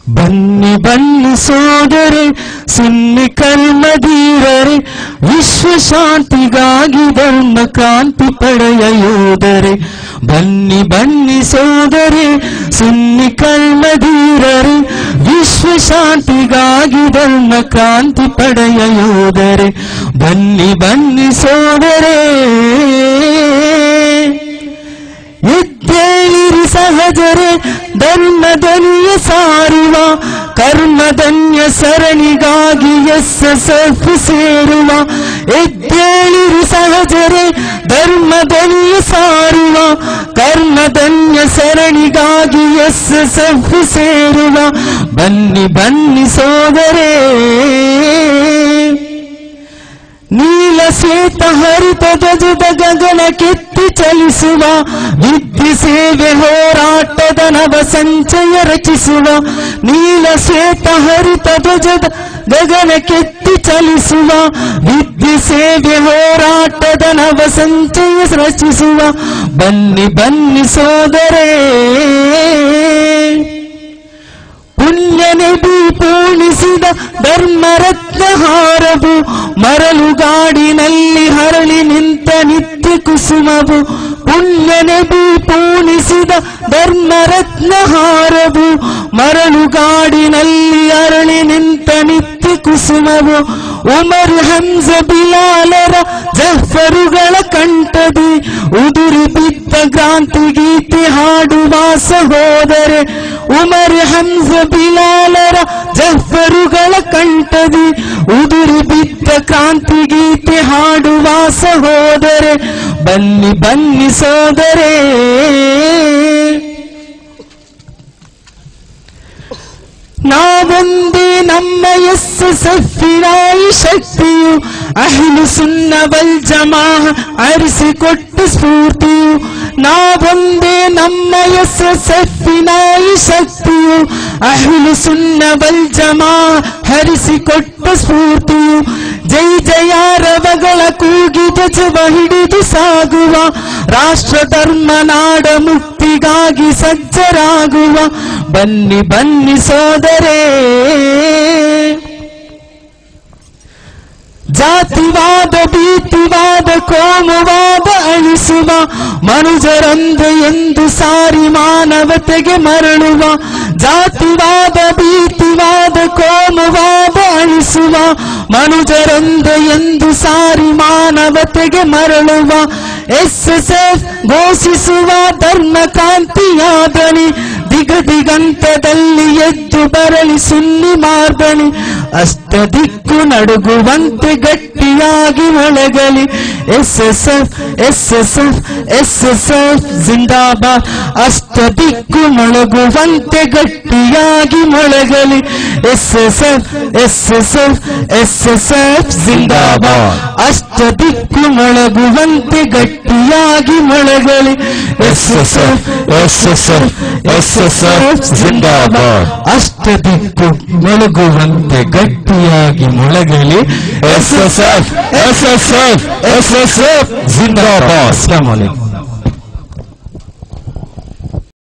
ಬನ್ನಿ ಬನ್ನಿ ಸೋದರೆ ಸುನ್ನಿ ಕಲ್ಮದೀರರೆ ವಿಶ್ವ ಶಾಂತಿಗಾಗಿ ಧರ್ಮ ಕ್ರಾಂತಿ ಪಡೆಯ ಯೋಧರೆ ಬನ್ನಿ ಬನ್ನಿ ಸೋದರೆ ಸುನ್ನಿ ಕಲ್ಮದೀರರೆ ವಿಶ್ವ ಶಾಂತಿಗಾಗಿ ಧರ್ಮ ಕ್ರಾಂತಿ ಪಡೆಯ ಯೋಧರೆ ಬನ್ನಿ ಬನ್ನಿ ಸೋದರೇ ಎದ್ದೇಳಿರಿ ಸಹಜರೆ ಧರ್ಮದನಿಯ ಸಾರುವ ಕರ್ಮದನ್ಯ ಸರಣಿಗಾಗಿ ಎಸ್ ಎಫ್ ಸೇರುವ ಎದ್ದೇಳಿರಿ ಸಹಜರೆ ಧರ್ಮದನಿಯ ಸಾರುವ ಕರ್ಮದನ್ಯ ಸರಣಿಗಾಗಿ ಎಸ್ ಎಫ್ ಸೇರುವ ಬನ್ನಿ ಬನ್ನಿ ಸೋದರೇ ನೀಲ ಶ್ವೇತ ಹರಿತ ಧ್ವಜದ ಗಗನ ಕೆತ್ತಿ ಚಲಿಸುವ ವಿದ್ಯೆ ಸೇವೆ ಹೋರಾಟದ ನವ ಸಂಚಯ ರಚಿಸುವ ನೀಲ ಶ್ವೇತ ಹರಿತ ಧ್ವಜದ ಗಗನ ಕೆತ್ತಿ ಚಲಿಸುವ ವಿದ್ಯೆ ಸೇವೆ ಹೋರಾಟದ ನವ ಸಂಚಯ ರಚಿಸುವ ಬನ್ನಿ ಬನ್ನಿ ಸೋದರೇ ಪುಣ್ಯನೆಬಿ ಪೂರ್ಣಿಸಿದ ಧರ್ಮರತ್ನ ಹಾರವು ಮರಳುಗಾಡಿನಲ್ಲಿ ಹರಳಿ ನಿಂತ ನಿತ್ಯ ಕುಸುಮವು ಪುಣ್ಯನೆಬಿ ಪೂರ್ಣಿಸಿದ ಧರ್ಮರತ್ನ ಹಾರವು ಮರಳುಗಾಡಿನಲ್ಲಿ ಅರಳಿ ನಿಂತ ನಿತ್ಯ ಕುಸುಮವು ಉಮರ್ ಹಂಸ ಬಿಲಾಲರ ಜಫರುಗಳ ಕಂಠದಿ ಉದುರಿ ಬಿದ್ದ ಕ್ರಾಂತಿ ಗೀತೆ ಹಾಡುವ ಸಹೋದರೆ ಉಮರ್ ಹಂಸ ಬಿಲಾಲರ ಜಫರುಗಳ ಕಂಠದಿ ಉದುರಿ ಬಿದ್ದ ಕ್ರಾಂತಿ ಗೀತೆ ಹಾಡುವ ಸಹೋದರೆ ಬನ್ನಿ ಬನ್ನಿ ಸೋದರೇ ನಾವೊಂದೇ ನಮ್ಮ ಎಸ್ ಸಫಿರಾಯಿ ಶಕ್ತಿಯು ಅಹಿಲು ಸುನ್ನವಲ್ ಜಮಾ ಅರಿಸಿಕೊಟ್ಟು ಸ್ಫೂರ್ತಿಯು ನಾವೊಂದೇ ನಮ್ಮ ಎಸ್ ಸಫಿನಾಯಿ ಶಕ್ತಿಯು ಅಹಿಲು ಸುನ್ನವಲ್ ಜಮಾ ಹರಿಸಿಕೊಟ್ಟ ಸ್ಫೂರ್ತಿಯು ಜೈ ಜಯಾರವಗಳ ಕೂಗಿ ಧ್ವಜವ ಹಿಡಿದು ಸಾಗುವ ರಾಷ್ಟ್ರ ಧರ್ಮ ನಾಡ ಮುಕ್ತಿಗಾಗಿ ಸಜ್ಜರಾಗುವ ಬನ್ನಿ ಬನ್ನಿ ಸೋದರೇ ಜಾತಿವಾದ ಭೀತಿವಾದ ಕೋಮುವಾದ ಅಳಿಸುವ ಮನುಜರಂದು ಎಂದು ಸಾರಿ ಮಾನವತೆಗೆ ಮರಳುವ ಜಾತಿವಾದ ಭೀತಿವಾದ ಕೋಮುವಾದ ಅಳಿಸುವ ಮನುಜರಂದು ಎಂದು ಸಾರಿ ಮಾನವತೆಗೆ ಮರಳುವ ಎಸ್ ಎಸ್ ಎಫ್ ಘೋಷಿಸುವ ಧರ್ಮ ಕ್ರಾಂತಿಯಾದನಿ ದಿಗ ದಿಗಂತದಲ್ಲಿ ಎದ್ದು ಬರಲಿ ಸುನ್ನಿ ಮಾರ್ದನಿ ಅಷ್ಟ ದಿಕ್ಕು ನಡುಗುವಂತೆ ಗಟ್ಟಿಯಾಗಿ ಮೊಳಗಲಿ S S F S S F S S F ಜಿಂದಾಬಾದ್ ಅಷ್ಟ ದಿಕ್ಕು ಮೊಳಗುವಂತೆ ಗಟ್ಟಿಯಾಗಿ ಮೊಳಗಲಿ S S F S S F S S F ಜಿಂದಾಬಾದ್ ಅಷ್ಟ ದಿಕ್ಕು ಮೊಳಗುವಂತೆ ಗಟ್ಟಿಯಾಗಿ ಮೊಳಗಲಿ S S F S S F S S F ಜಿಂದಾಬಾದ್ ಅಷ್ಟ ದಿಕ್ಕು ಮೊಳಗುವಂತೆ ಗಟ್ಟಿಯಾಗಿ ಮೊಳಗಲಿ S S F S S F S S F ಜಿಂದಾಬಾದ್ ಅಸ್ಲಾಂ ವಲೈಕುಂ